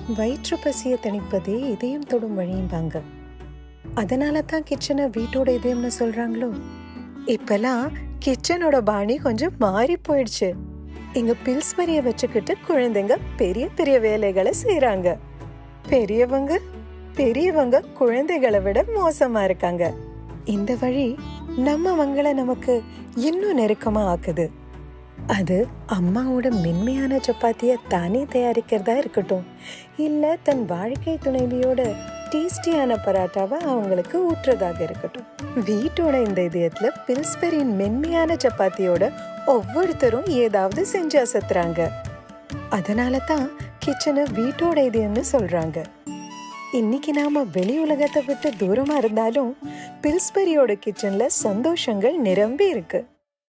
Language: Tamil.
வயிற்று பசியை தணிப்பதே இதயம் தொடும் வழியும்பாங்க அதனால தான் கிச்சனை வீட்டோட இதயம்னு சொல்றாங்களோ இப்பெல்லாம் கிச்சனோட பாணி கொஞ்சம் மாறி போயிடுச்சு இங்க பில்ஸ்பரிய வச்சுக்கிட்டு குழந்தைங்க பெரிய பெரிய வேலைகளை செய்றாங்க பெரியவங்க பெரியவங்க குழந்தைகளை விட மோசமா இருக்காங்க இந்த வழி நம்மவங்கள நமக்கு இன்னும் நெருக்கமா ஆக்குது அது அம்மாவோட மென்மையான சப்பாத்திய தானே தயாரிக்கிறதா இருக்கட்டும் இல்ல தன் வாழ்க்கை துணைவியோட டேஸ்டியான பராட்டாவை அவங்களுக்கு ஊற்றுறதாக இருக்கட்டும் வீட்டோட இந்த இதயத்துல பில்ஸ்பெரியின் மென்மையான சப்பாத்தியோட ஒவ்வொருத்தரும் ஏதாவது செஞ்சு அசத்துறாங்க அதனால தான் கிச்சனை வீட்டோட இதயம்னு சொல்றாங்க இன்னைக்கு நாம வெளி உலகத்தை விட்டு தூரமா இருந்தாலும் பில்ஸ்பெரியோட கிச்சன்ல சந்தோஷங்கள் நிரம்பி இருக்கு